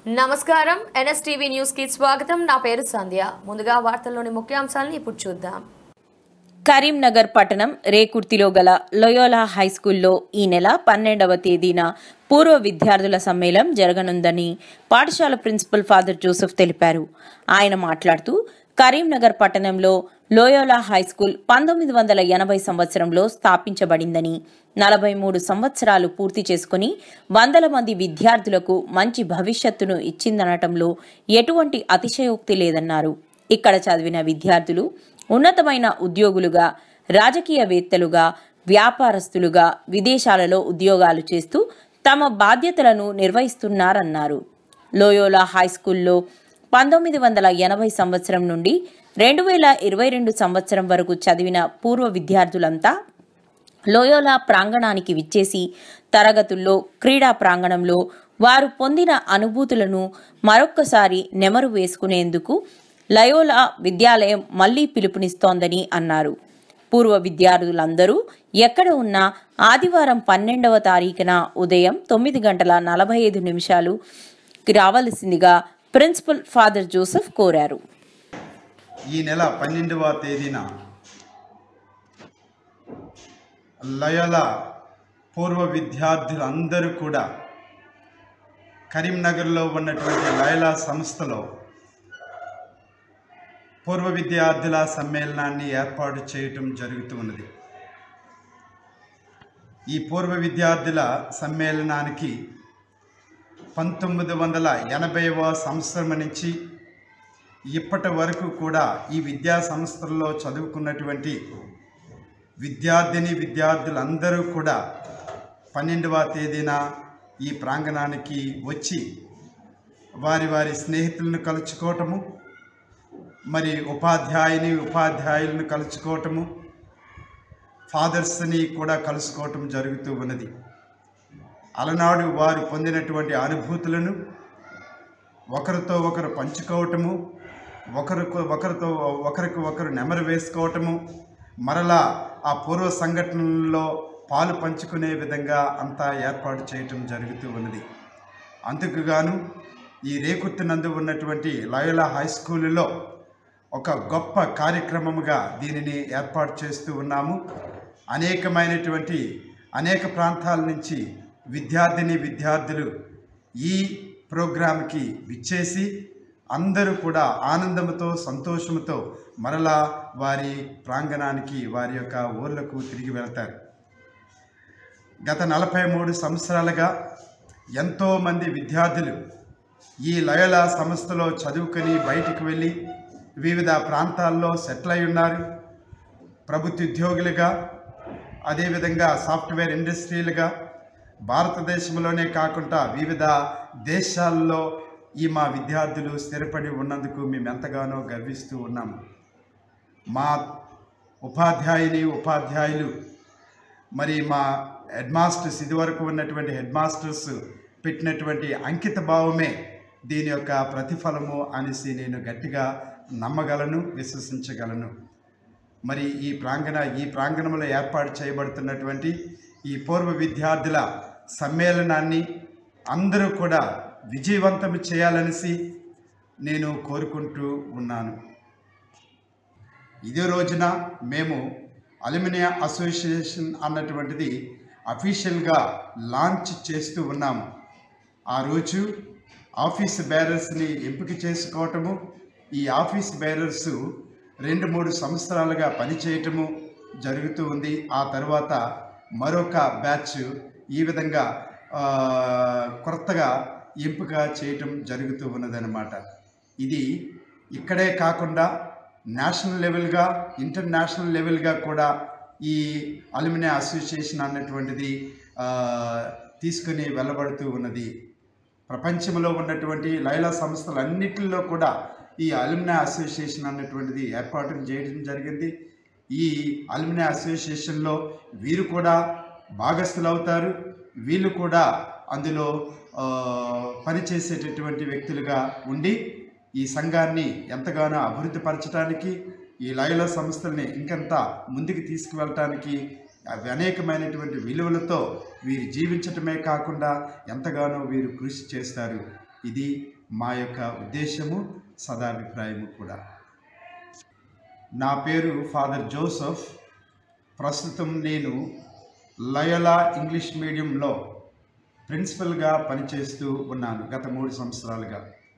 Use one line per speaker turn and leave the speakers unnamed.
నమస్కారం NSTV news కి స్వాగతం నా పేరు సంధ్య ముందుగా వార్తల్లోని ముఖ్యాంశాలను ఇప్పుడు చూద్దాం
కరీంనగర్ పట్టణం రేకుర్తిలో గల లొయోలా హైస్కూల్లో ఈ నెల పన్నెండవ తేదీన పూర్వ విద్యార్థుల సమ్మేళనం జరగనుందని పాఠశాల ప్రిన్సిపల్ ఫాదర్ జోసెఫ్ తెలిపారు ఆయన మాట్లాడుతూ కరీంనగర్ పట్టణంలో లోయోలా హైస్కూల్ పంతొమ్మిది వందల ఎనభై సంవత్సరంలో స్థాపించబడిందని నలభై మూడు సంవత్సరాలు పూర్తి చేసుకుని వందల మంది విద్యార్థులకు మంచి భవిష్యత్తును ఇచ్చిందనటంలో ఎటువంటి అతిశయోక్తి లేదన్నారు ఇక్కడ చదివిన విద్యార్థులు ఉన్నతమైన ఉద్యోగులుగా రాజకీయవేత్తలుగా వ్యాపారస్తులుగా విదేశాలలో ఉద్యోగాలు చేస్తూ తమ బాధ్యతలను నిర్వహిస్తున్నారన్నారు లోయోలా హైస్కూల్లో పంతొమ్మిది వందల ఎనభై సంవత్సరం నుండి రెండు వేల ఇరవై రెండు సంవత్సరం వరకు చదివిన పూర్వ విద్యార్థులంతా లోయోలా ప్రాంగణానికి విచ్చేసి తరగతుల్లో క్రీడా ప్రాంగణంలో వారు పొందిన అనుభూతులను మరొక్కసారి నెమరు వేసుకునేందుకు లయోలా విద్యాలయం మళ్లీ పిలుపునిస్తోందని అన్నారు పూర్వ విద్యార్థులందరూ ఎక్కడ ఉన్నా ఆదివారం పన్నెండవ తారీఖున ఉదయం తొమ్మిది గంటల నలభై ఐదు నిమిషాలు రావలసిందిగా ప్రిన్సిపల్ ఫాదర్ జోసెఫ్ కోరారు
ఈ నెల పన్నెండవ తేదీన లయల పూర్వ విద్యార్థులందరూ కూడా కరీంనగర్లో ఉన్నటువంటి లయలా సంస్థలో పూర్వ విద్యార్థుల సమ్మేళనాన్ని ఏర్పాటు చేయటం జరుగుతూ ఉన్నది ఈ పూర్వ విద్యార్థుల సమ్మేళనానికి పంతొమ్మిది వందల ఎనభైవ సంవత్సరం నుంచి ఇప్పటి వరకు కూడా ఈ విద్యా సంస్థల్లో చదువుకున్నటువంటి విద్యార్థిని విద్యార్థులందరూ కూడా పన్నెండవ తేదీన ఈ ప్రాంగణానికి వచ్చి వారి వారి స్నేహితులను కలుసుకోవటము మరి ఉపాధ్యాయుని ఉపాధ్యాయులను కలుసుకోవటము ఫాదర్స్ని కూడా కలుసుకోవటం జరుగుతూ ఉన్నది అలనాడు వారు పొందినటువంటి అనుభూతులను ఒకరితో ఒకరు పంచుకోవటము ఒకరికి ఒకరితో ఒకరికి ఒకరు నెమరు వేసుకోవటము మరలా ఆ పూర్వ సంఘటనల్లో పాలు పంచుకునే విధంగా అంతా ఏర్పాటు చేయటం జరుగుతూ ఉన్నది అందుకు గాను ఈ రేకుర్తి నందు ఉన్నటువంటి లయోలా హై స్కూలులో ఒక గొప్ప కార్యక్రమముగా దీనిని ఏర్పాటు చేస్తూ ఉన్నాము అనేకమైనటువంటి అనేక ప్రాంతాల నుంచి విద్యార్థిని విద్యార్థులు ఈ ప్రోగ్రాంకి విచ్చేసి అందరూ కూడా ఆనందంతో సంతోషంతో మరలా వారి ప్రాంగణానికి వారి యొక్క ఊర్లకు తిరిగి వెళ్తారు గత నలభై మూడు సంవత్సరాలుగా ఎంతోమంది విద్యార్థులు ఈ లయల సంస్థలో చదువుకొని బయటికి వెళ్ళి వివిధ ప్రాంతాల్లో సెటిల్ అయి ఉన్నారు ప్రభుత్వ ఉద్యోగులుగా అదేవిధంగా సాఫ్ట్వేర్ ఇండస్ట్రీలుగా భారతదేశంలోనే కాకుండా వివిధ దేశాల్లో ఈ మా విద్యార్థులు స్థిరపడి ఉన్నందుకు మేము ఎంతగానో గర్విస్తూ ఉన్నాము మా ఉపాధ్యాయుని ఉపాధ్యాయులు మరి మా హెడ్ మాస్టర్స్ ఇదివరకు ఉన్నటువంటి హెడ్ మాస్టర్స్ పెట్టినటువంటి అంకిత భావమే దీని యొక్క ప్రతిఫలము అనేసి నేను గట్టిగా నమ్మగలను విశ్వసించగలను మరి ఈ ప్రాంగణ ఈ ప్రాంగణంలో ఏర్పాటు చేయబడుతున్నటువంటి ఈ పూర్వ విద్యార్థుల సమ్మేళనాన్ని అందరూ కూడా విజయవంతం చేయాలనేసి నేను కోరుకుంటూ ఉన్నాను ఇదే రోజున మేము అల్యూమినియా అసోసియేషన్ అన్నటువంటిది అఫీషియల్గా లాంచ్ చేస్తూ ఉన్నాము ఆ రోజు ఆఫీస్ బేరర్స్ని ఎంపిక చేసుకోవటము ఈ ఆఫీస్ బేరర్స్ రెండు మూడు సంవత్సరాలుగా పనిచేయటము జరుగుతూ ఉంది ఆ తర్వాత మరొక బ్యాచ్ ఈ విధంగా ఆ, కొత్తగా ఎంపిక చేయటం జరుగుతూ ఉన్నదన్నమాట ఇది ఇక్కడే కాకుండా నేషనల్ లెవెల్గా ఇంటర్నేషనల్ లెవెల్గా కూడా ఈ అల్యూమినియం అసోసియేషన్ అన్నటువంటిది ఆ, తీసుకుని వెళ్ళబడుతూ ఉన్నది ప్రపంచంలో ఉన్నటువంటి లైలా సంస్థలన్నిటిలో కూడా ఈ అల్యూమినియం అసోసియేషన్ అన్నటువంటిది ఏర్పాటు చేయడం జరిగింది ఈ అల్యూమినియం అసోసియేషన్లో వీరు కూడా భాగస్థులు అవుతారు వీళ్ళు కూడా అందులో ఆ, పనిచేసేటటువంటి వ్యక్తులుగా ఉండి ఈ సంఘాన్ని ఎంతగానో అభివృద్ధి పరచడానికి ఈ లయల సంస్థల్ని ఇంకంత ముందుకు తీసుకువెళ్ళటానికి అవి అనేకమైనటువంటి విలువలతో వీరు జీవించటమే కాకుండా ఎంతగానో వీరు కృషి చేస్తారు ఇది మా యొక్క ఉద్దేశము సదాభిప్రాయము కూడా నా పేరు ఫాదర్ జోసఫ్ ప్రస్తుతం నేను లయలా ఇంగ్లీష్ మీడియంలో ప్రిన్సిపల్గా పనిచేస్తూ ఉన్నాను గత మూడు సంవత్సరాలుగా